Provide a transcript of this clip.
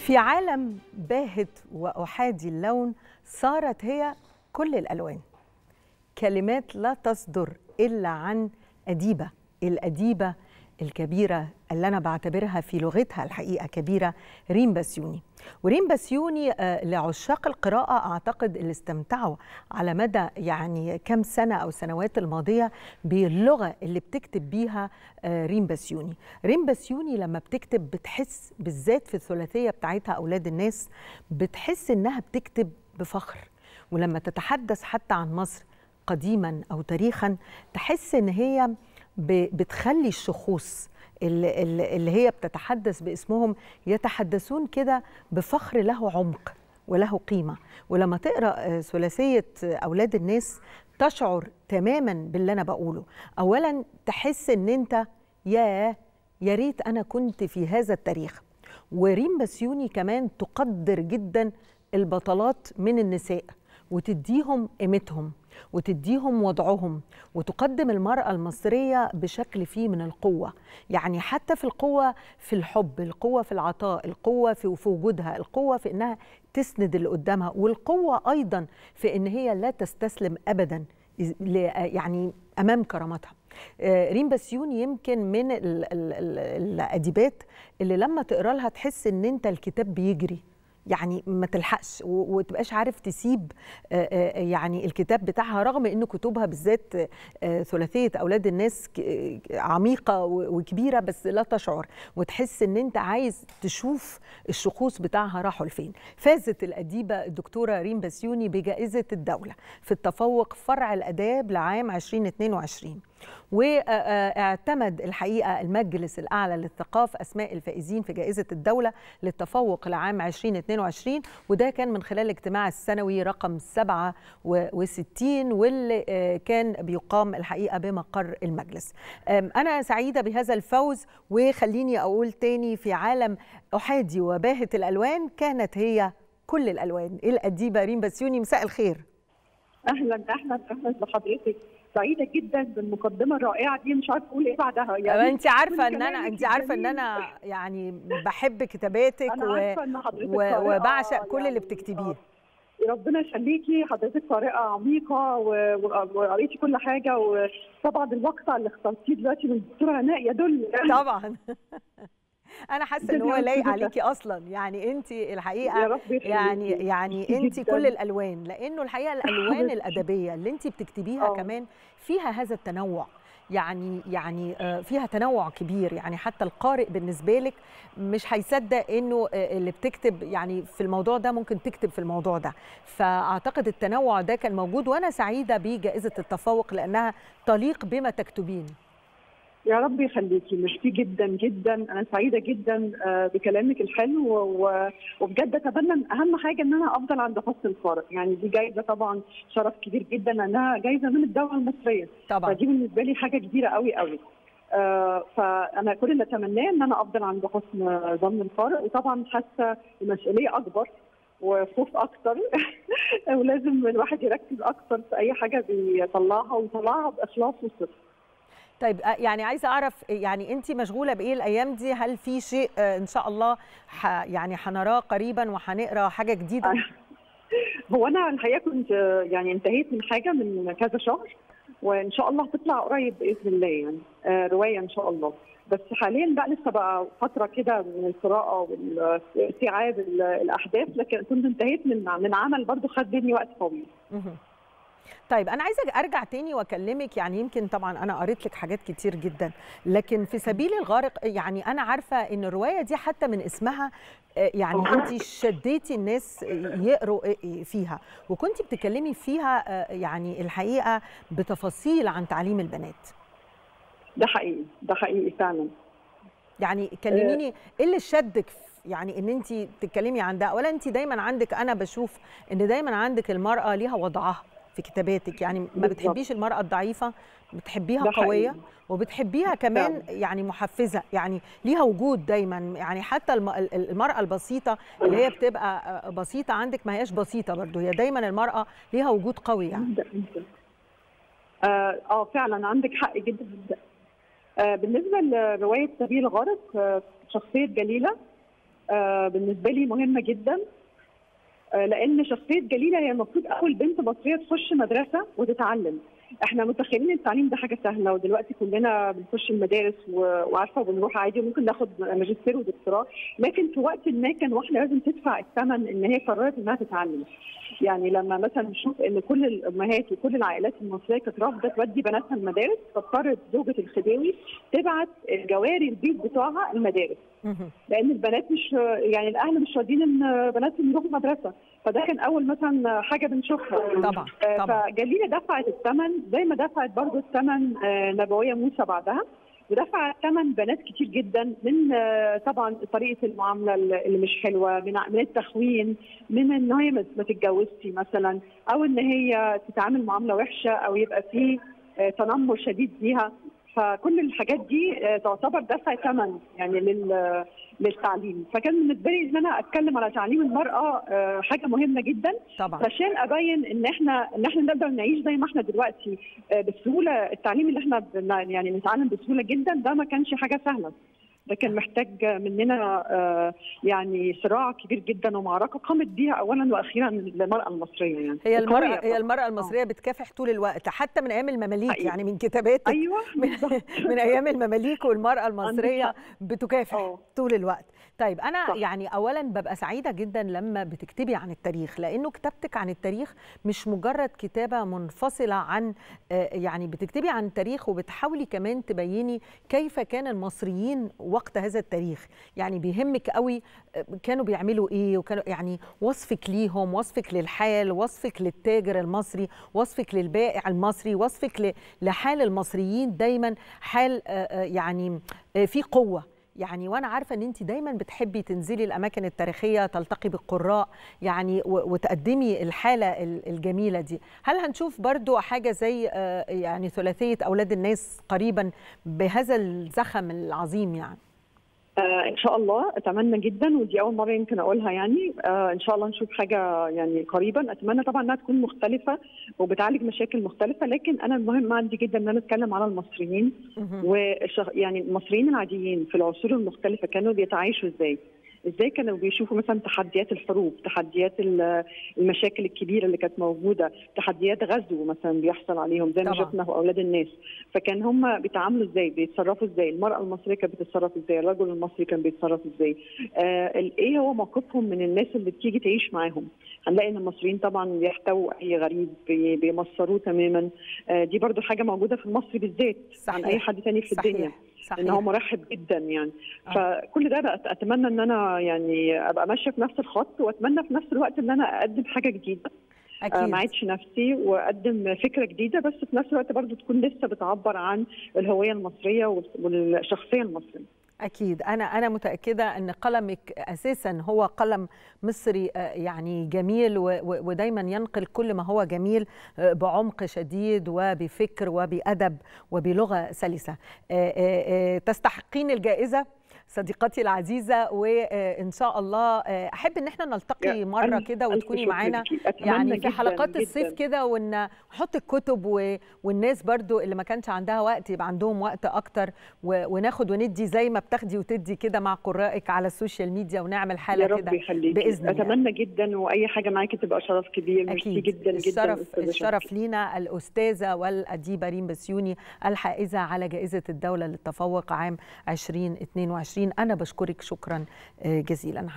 في عالم باهت وأحادي اللون صارت هي كل الألوان كلمات لا تصدر إلا عن أديبة الأديبة الكبيرة اللي أنا بعتبرها في لغتها الحقيقة كبيرة ريم بسيوني وريم بسيوني آه، لعشاق القراءة أعتقد اللي استمتعوا على مدى يعني كم سنة أو سنوات الماضية باللغة اللي بتكتب بيها آه، ريم بسيوني ريم بسيوني لما بتكتب بتحس بالذات في الثلاثية بتاعتها أولاد الناس بتحس إنها بتكتب بفخر ولما تتحدث حتى عن مصر قديما أو تاريخا تحس إن هي ب- بتخلي الشخوص اللي, اللي اللي هي بتتحدث باسمهم يتحدثون كده بفخر له عمق وله قيمة ولما تقرأ آه، ثلاثية آه، أولاد الناس تشعر تماما باللي أنا بقوله أولا تحس أن أنت يا يا ريت أنا كنت في هذا التاريخ وريم بسيوني كمان تقدر جدا البطلات من النساء وتديهم قيمتهم وتديهم وضعهم وتقدم المرأة المصرية بشكل فيه من القوة يعني حتى في القوة في الحب القوة في العطاء القوة في في وجودها القوة في إنها تسند اللي قدامها والقوة أيضا في إن هي لا تستسلم أبدا ل- يعني أمام كرامتها آه، ريم بسيوني يمكن من ال- ال- ال- الأديبات اللي لما تقرأ لها تحس إن أنت الكتاب بيجري يعني ما تلحقش و- وتبقاش عارف تسيب آه، آه، يعني الكتاب بتاعها رغم ان كتبها بالذات آه، ثلاثيه اولاد الناس ك- آه، عميقه و- وكبيره بس لا تشعر وتحس ان انت عايز تشوف الشخوص بتاعها راحوا لفين فازت الاديبه الدكتوره ريم بسيوني بجائزه الدوله في التفوق فرع الاداب لعام 2022 واعتمد الحقيقه المجلس الاعلى للثقافه اسماء الفائزين في جائزه الدوله للتفوق لعام 2022 وده كان من خلال الاجتماع السنوي رقم 67 واللي آه، كان بيقام الحقيقه بمقر المجلس. آم، انا سعيده بهذا الفوز وخليني اقول تاني في عالم احادي وباهه الالوان كانت هي كل الالوان الاديبه ريم بسيوني مساء الخير. اهلا اهلا اهلا بحضرتك سعيده جدا بالمقدمه الرائعه دي مش عارفه اقول ايه بعدها يعني انت عارفه من ان انا كلامك انت عارفه ان الجميل. انا يعني بحب كتاباتك انا و... عارفه ان حضرتك و... قارئة وبعشق كل اللي يعني، بتكتبيه آه، ربنا يخليكي حضرتك قارئه عميقه و- و- وقريتي كل حاجه وطبعا المقطع اللي اخترتيه دلوقتي من الدكتوره هناء يدل طبعا انا حاسه ان هو جداً لايق جداً. عليكي اصلا يعني انت يا الحقيقه رب يخليكي. يعني يعني ميرسي انت جداً. كل الالوان لانه الحقيقه الالوان حبيبتي. الادبيه اللي انت بتكتبيها آه. كمان فيها هذا التنوع يعني يعني آه، فيها تنوع كبير يعني حتى القارئ بالنسبه لك مش هيصدق انه آه، اللي بتكتب يعني في الموضوع ده ممكن تكتب في الموضوع ده فاعتقد التنوع ده كان موجود وانا سعيده بجائزه التفوق لانها تليق بما تكتبين يا رب يخليكي ميرسي جدا جدا انا سعيده جدا آه، بكلامك الحلو و- وبجد اتمنى إن اهم حاجه ان انا افضل عند حسن القارئ يعني دي جايزه طبعا شرف كبير جدا لانها جايزه من الدوله المصريه طبعا فدي بالنسبه لي حاجه كبيره قوي قوي آه، فانا كل اللي اتمناه ان انا افضل عند حسن ظن القارئ وطبعا حاسه بمسؤوليه اكبر وخوف اكتر ولازم الواحد يركز اكتر في اي حاجه بيطلعها ويطلعها باخلاص وصدق طيب آه، يعني عايزه اعرف يعني انت مشغوله بايه الايام دي هل في شيء آه، ان شاء الله ح يعني هنراه قريبا وهنقرا حاجه جديده هو انا الحقيقه كنت آه، يعني انتهيت من حاجه من كذا شهر وان شاء الله هتطلع قريب باذن الله يعني آه، روايه ان شاء الله بس حاليا بقى لسه بقى فتره كده من القراءه واستيعاب ال- الاحداث لكن كنت انتهيت من من عمل برضو خد مني وقت طويل مهم. طيب انا عايزه ارجع تاني واكلمك يعني يمكن طبعا انا قريت لك حاجات كتير جدا لكن في سبيل الغارق يعني انا عارفه ان الروايه دي حتى من اسمها آه، يعني انت شديتي الناس يقروا فيها وكنت بتتكلمي فيها آه، يعني الحقيقه بتفاصيل عن تعليم البنات ده حقيقي ده حقيقي فعلا يعني كلميني ايه اللي شدك في- يعني ان انت تتكلمي عن ده اولا انت دايما عندك انا بشوف ان دايما عندك المراه ليها وضعها في كتاباتك يعني ما بالظبط. بتحبيش المراه الضعيفه بتحبيها ده قويه حقيقي. وبتحبيها كمان يعني محفزه يعني ليها وجود دايما يعني حتى الم- ال- المراه البسيطه اللي هي بتبقى آه، بسيطه عندك ما هياش بسيطه برضو هي دايما المراه ليها وجود قوي يعني ده انت اه آه، فعلا عندك حق جدا جدا آه بالنسبه لروايه سبيل غارق آه شخصيه جليله آه، بالنسبه لي مهمه جدا آه، لان شخصيه جليله هي المفروض اول بنت مصريه تخش مدرسه وتتعلم احنا متخيلين التعليم ده حاجه سهله ودلوقتي كلنا بنخش المدارس و- وعارفه وبنروح عادي وممكن ناخد ماجستير ودكتوراه لكن في وقت ما كان واحده لازم تدفع الثمن ان هي قررت انها تتعلم يعني لما مثلا نشوف ان كل الامهات وكل العائلات المصريه كانت رافضه تودي بناتها المدارس فاضطرت زوجة الخديوي تبعت الجواري البيت بتوعها المدارس مهم. لان البنات مش يعني الاهل مش راضيين ان بناتهم يروحوا مدرسه فده كان اول مثلا حاجه بنشوفها طبعا آه، طبعا فجليله دفعت الثمن زي ما دفعت برضو الثمن آه، نبويه موسى بعدها ودفعت ثمن بنات كتير جدا من آه، طبعا طريقه المعامله اللي مش حلوه من من التخوين من ان هي ما ما تتجوزش مثلا او ان هي تتعامل معامله وحشه او يبقى في آه، تنمر شديد ليها فكل الحاجات دي آه، تعتبر دفع ثمن يعني لل للتعليم فكان بالنسبه لي ان انا اتكلم على تعليم المراه آه، حاجه مهمه جدا طبعا عشان ابين ان احنا ان احنا نقدر نعيش زي ما احنا دلوقتي آه، بسهوله التعليم اللي احنا بن- يعني نتعلم بسهوله جدا ده ما كانش حاجه سهله ده كان محتاج مننا آه، يعني صراع كبير جدا ومعركه قامت بيها اولا واخيرا المراه المصريه يعني هي المرأة قوية هي طبعاً. المرأة المصرية بتكافح طول الوقت حتى من أيام المماليك حقيقي. يعني من كتاباتك ايوه من, بالظبط. من أيام المماليك والمرأة المصرية حق. بتكافح اه طول الوقت طيب أنا صح. يعني أولا ببقى سعيدة جدا لما بتكتبي عن التاريخ لأنه كتابتك عن التاريخ مش مجرد كتابة منفصلة عن آه، يعني بتكتبي عن التاريخ وبتحاولي كمان تبيني كيف كان المصريين وقت هذا التاريخ يعني بيهمك قوي آه، كانوا بيعملوا ايه وكانوا يعني وصفك ليهم وصفك للحال وصفك للتاجر المصري وصفك للبائع المصري وصفك ل- لحال المصريين دايما حال آه، آه، يعني آه، في قوه يعني وانا عارفه ان انت دايما بتحبي تنزلي الاماكن التاريخيه تلتقي بالقراء يعني و- وتقدمي الحاله ال- الجميله دي هل هنشوف برضو حاجه زي آه، يعني ثلاثيه اولاد الناس قريبا بهذا الزخم العظيم يعني آه ان شاء الله اتمنى جدا ودي اول مره يمكن اقولها يعني آه ان شاء الله نشوف حاجه يعني قريبا اتمنى طبعا انها تكون مختلفه وبتعالج مشاكل مختلفه لكن انا المهم عندي جدا ان انا اتكلم على المصريين مهم. وشخ... يعني المصريين العاديين في العصور المختلفه كانوا بيتعايشوا ازاي؟ ازاي كانوا بيشوفوا مثلا تحديات الحروب، تحديات ال- المشاكل الكبيره اللي كانت موجوده، تحديات غزو مثلا بيحصل عليهم زي ما طبعاً. شفنا في اولاد الناس، فكان هم بيتعاملوا ازاي؟ بيتصرفوا ازاي؟ المراه المصريه كانت بتتصرف ازاي؟ الرجل المصري كان بيتصرف ازاي؟ آه ال- ايه هو موقفهم من الناس اللي بتيجي تعيش معاهم؟ هنلاقي ان المصريين طبعا بيحتووا اي غريب بي- بيمصروه تماما آه دي برضو حاجه موجوده في المصري بالذات عن صحيح. اي حد تاني في الدنيا صحيح ان هو صحيح مرحب جدا يعني آه. فكل ده بقى اتمنى ان انا يعني ابقى ماشيه في نفس الخط واتمنى في نفس الوقت ان انا اقدم حاجه جديده آه، اكيد ما عيدش نفسي واقدم فكره جديده بس في نفس الوقت برضو تكون لسه بتعبر عن الهويه المصريه وال- والشخصيه المصريه أكيد أنا أنا متأكدة أن قلمك أساسا هو قلم مصري آه، يعني جميل و- و- ودايما ينقل كل ما هو جميل آه، بعمق شديد وبفكر وبأدب وبلغة سلسة آه، آه، آه، تستحقين الجائزة صديقتي العزيزة وإن شاء الله آه، أحب إن احنا نلتقي يا مرة ألف- كده ألف وتكوني شكر معانا ليكي. أتمنى يعني في جداً حلقات الصيف جداً. كده ونحط الكتب و... والناس برضو اللي ما كانش عندها وقت يبقى عندهم وقت اكتر و... وناخد وندي زي ما بتاخدي وتدي كده مع قرائك على السوشيال ميديا ونعمل يا حاله رب كده يخليكي بإذن الله. اتمنى جدا واي حاجه معاكي تبقى شرف كبير ميرسي اكيد جدا جدا الشرف أستاذة الشرف شكري. لينا الاستاذه والاديبه ريم بسيوني الحائزه على جائزه الدوله للتفوق عام 2022 انا بشكرك شكرا آه، جزيلا